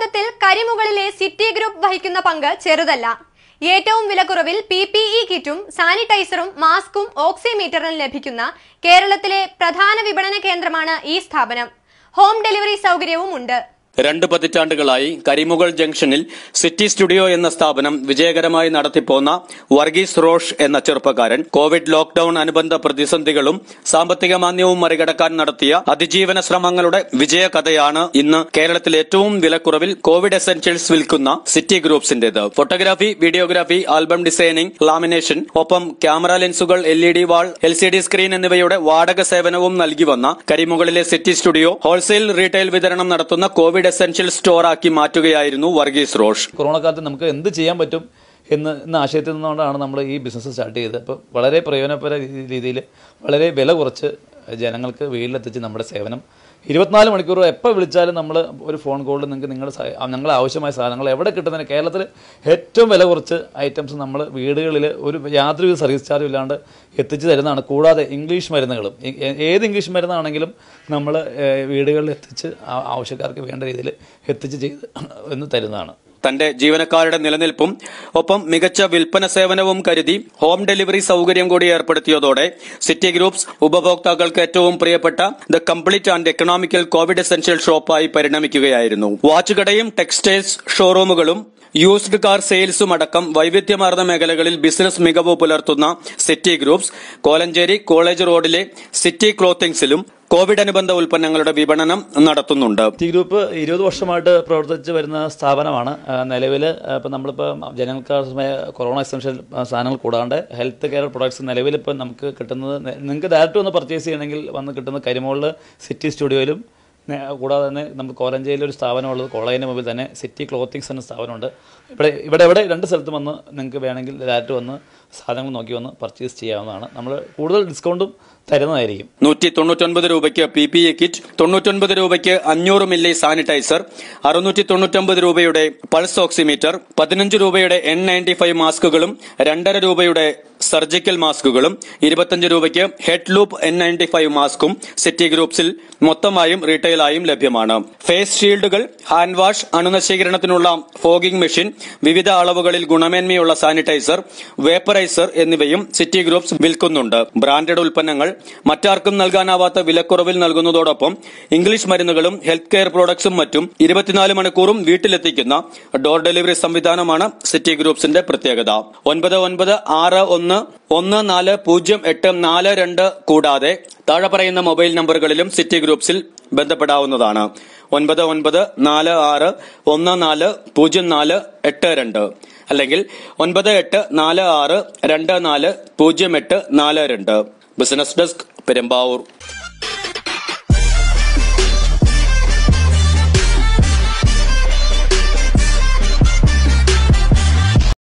ഉപഭോഗത്തിൽ കരിമുകളിലെ city group വഹിക്കുന്ന പങ്ക് ചെറുതല്ല ഏറ്റവും വിലക്കുറവിൽ പി പി ഇ കിറ്റും സാനിറ്റൈസറും മാസ്കും ഓക്സിമീറ്ററും ലഭിക്കുന്ന കേരളത്തിലെ പ്രധാന വിപണന കേന്ദ്രമാണ് ഈ സ്ഥാപനം ഹോം ഡെലിവറി സൗകര്യവും ഉണ്ട് രണ്ട് പതിറ്റാണ്ടുകളായി കരിമുകൾ ജംഗ്ഷനിൽ സിറ്റി സ്റ്റുഡിയോ എന്ന സ്ഥാപനം വിജയകരമായി നടത്തിപ്പോന്ന വർഗീസ് റോഷ് എന്ന ചെറുപ്പക്കാരൻ കോവിഡ് ലോക്ഡൌൺ അനുബന്ധ പ്രതിസന്ധികളും സാമ്പത്തിക മാന്ദ്യവും മറികടക്കാൻ നടത്തിയ അതിജീവന ശ്രമങ്ങളുടെ വിജയകഥയാണ് ഇന്ന് കേരളത്തിൽ ഏറ്റവും വിലക്കുറവിൽ കോവിഡ് എസെൻഷ്യൽസ് വിൽക്കുന്ന സിറ്റി ഗ്രൂപ്പ്സിന്റേത് photography videography album designing lamination ഒപ്പം ക്യാമറ ലെൻസുകൾ L E D wall L C D screen എന്നിവയുടെ വാടക സേവനവും നൽകി വന്ന കരിമുകളിലെ സിറ്റി സ്റ്റുഡിയോ ഹോൾസെയിൽ റീറ്റെയിൽ വിതരണം നടത്തുന്ന കോവിഡ് എസെൻഷ്യൽ സ്റ്റോറാക്കി മാറ്റുകയായിരുന്നു വർഗീസ് റോഷ് കൊറോണ കാലത്ത് നമുക്ക് എന്ത് ചെയ്യാൻ പറ്റും എന്ന് എന്ന ആശയത്തിൽ നിന്നുകൊണ്ടാണ് നമ്മൾ ഈ ബിസിനസ് സ്റ്റാർട്ട് ചെയ്തത് അപ്പോൾ വളരെ പ്രയോജനപര രീതിയിൽ വളരെ വില കുറച്ച് ജനങ്ങൾക്ക് വീട്ടിലെത്തിച്ച് നമ്മുടെ സേവനം ഇരുപത്തിനാല് മണിക്കൂർ എപ്പോൾ വിളിച്ചാലും നമ്മൾ ഒരു ഫോൺ കോളിൽ നിങ്ങൾക്ക് നിങ്ങളുടെ സ- ഞങ്ങളെ ആവശ്യമായ സാധനങ്ങൾ എവിടെ കിട്ടുന്നതിന് കേരളത്തിൽ ഏറ്റവും വില കുറച്ച് ഐറ്റംസ് നമ്മൾ വീടുകളിൽ ഒരു യാതൊരു സർവീസ് ചാർജും ഇല്ലാണ്ട് എത്തിച്ചു തരുന്നതാണ് കൂടാതെ ഇംഗ്ലീഷ് മരുന്നുകളും ഈ- ഏ- ഏത് ഇംഗ്ലീഷ് മരുന്നാണെങ്കിലും നമ്മൾ വീടുകളിൽ എത്തിച്ച് ആ- ആവശ്യക്കാർക്ക് വേണ്ട രീതിയിൽ എത്തിച്ച് ചെയ്ത് എന്ന് തരുന്നതാണ് തന്റെ ജീവനക്കാരുടെ നിലനിൽപ്പും ഒപ്പം മികച്ച വിൽപ്പന സേവനവും കരുതി ഹോം ഡെലിവറി സൗകര്യം കൂടി ഏർപ്പെടുത്തിയതോടെ സിറ്റി ഗ്രൂപ്പ്സ് ഉപഭോക്താക്കൾക്ക് ഏറ്റവും പ്രിയപ്പെട്ട the complete and economical Covid essential ഷോപ്പായി പരിണമിക്കുകയായിരുന്നു വാച്ച് കടയും ടെക്സ്റ്റൈൽസ് ഷോറൂമുകളും യൂസ്ഡ് കാർ സെയിൽസും അടക്കം വൈവിധ്യമാർന്ന മേഖലകളിൽ ബിസിനസ് മികവ് പുലർത്തുന്ന സിറ്റി ഗ്രൂപ്പ്സ് കോലഞ്ചേരി കോളേജ് റോഡിലെ സിറ്റി ക്ലോത്തിങ്സിലും കോവിഡ് അനുബന്ധ ഉൽപ്പന്നങ്ങളുടെ വിപണനം നടത്തുന്നുണ്ട് ടി ഗ്രൂപ്പ് ഇരുപത് വർഷമായിട്ട് പ്രവർത്തിച്ച് വരുന്ന സ്ഥാപനമാണ് നിലവിൽ ഇപ്പം നമ്മളിപ്പോൾ ജനങ്ങൾക്ക് ആവശ്യമായ കൊറോണ എക്സംഷൻ സാധനങ്ങൾ കൂടാണ്ട് ഹെൽത്ത് കെയർ പ്രൊഡക്ട്സ് നിലവിൽ ഇപ്പം നമുക്ക് കിട്ടുന്നത് നെ- നിങ്ങൾക്ക് ഡയറക്റ്റ് ഒന്ന് പർച്ചേസ് ചെയ്യണമെങ്കിൽ വന്ന് കിട്ടുന്ന കരിമോളിൽ സിറ്റി സ്റ്റുഡിയോയിലും നേ- കൂടാതെ തന്നെ നമുക്ക് കോലഞ്ചേരിയിൽ ഒരു സ്ഥാപനമുള്ളത് കോളേജിൻ്റെ മുമ്പിൽ തന്നെ സിറ്റി ക്ലോത്തിങ്സ് എന്ന സ്ഥാപനമുണ്ട് ഇവിടെ ഇവിടെ ഇവിടെ രണ്ട് സ്ഥലത്ത് വന്ന് നിങ്ങൾക്ക് വേണമെങ്കിൽ ഡയറക്റ്റ് വന്ന് സാധനങ്ങൾ നോക്കി വന്ന് പർച്ചേസ് ചെയ്യാവുന്നതാണ് നമ്മൾ കൂടുതൽ ഡിസ്കൗണ്ടും തരുന്നതായിരിക്കും നൂറ്റി തൊണ്ണൂറ്റൊൻപത് രൂപയ്ക്ക് പി പി എ കിറ്റ് തൊണ്ണൂറ്റൊൻപത് രൂപയ്ക്ക് അഞ്ഞൂറ് മില്ലി സാനിറ്റൈസർ അറുന്നൂറ്റി തൊണ്ണൂറ്റൊമ്പത് രൂപയുടെ പൾസ് ഓക്സിമീറ്റർ പതിനഞ്ച് രൂപയുടെ എൻ നയൻറ്റി ഫൈവ് മാസ്കുകളും രണ്ടര രൂപയുടെ സർജിക്കൽ മാസ്കുകളും ഇരുപത്തഞ്ച് രൂപയ്ക്ക് head loop N ninety five മാസ്കും സിറ്റി ഗ്രൂപ്പ്സിൽ മൊത്തമായും റീറ്റെയിലായും ലഭ്യമാണ് ഫേസ് ഷീൽഡുകൾ ഹാൻഡ് വാഷ് അണുനശീകരണത്തിനുള്ള ഫോഗിംഗ് മെഷീൻ വിവിധ അളവുകളിൽ ഗുണമേന്മയുള്ള സാനിറ്റൈസർ വേപ്പറൈസർ എന്നിവയും സിറ്റി ഗ്രൂപ്പ്സ് വിൽക്കുന്നുണ്ട് ബ്രാൻഡഡ് ഉൽപ്പന്നങ്ങൾ മറ്റാർക്കും നൽകാനാവാത്ത വിലക്കുറവിൽ നൽകുന്നതോടൊപ്പം ഇംഗ്ലീഷ് മരുന്നുകളും ഹെൽത്ത് കെയർ പ്രോഡക്ട്സും മറ്റും ഇരുപത്തിനാല് മണിക്കൂറും വീട്ടിലെത്തിക്കുന്ന ഡോർ ഡെലിവറി സംവിധാനമാണ് സിറ്റി ഗ്രൂപ്പ്സിന്റെ പ്രത്യേകത ഒൻപത് ഒൻപത് ആറ് ഒന്ന് ഒന്ന് നാല് പൂജ്യം എട്ട് നാല് രണ്ട് കൂടാതെ താഴെ പറയുന്ന മൊബൈൽ നമ്പറുകളിലും സിറ്റി ഗ്രൂപ്പ്സിൽ ബന്ധപ്പെടാവുന്നതാണ് ഒൻപത് ഒൻപത് നാല് ആറ് ഒന്ന് നാല് പൂജ്യം നാല് എട്ട് രണ്ട് അല്ലെങ്കിൽ ഒൻപത് എട്ട് നാല് ആറ് രണ്ട് നാല് പൂജ്യം എട്ട് നാല് രണ്ട് ബിസിനസ് ഡെസ്ക് പെരുമ്പാവൂർ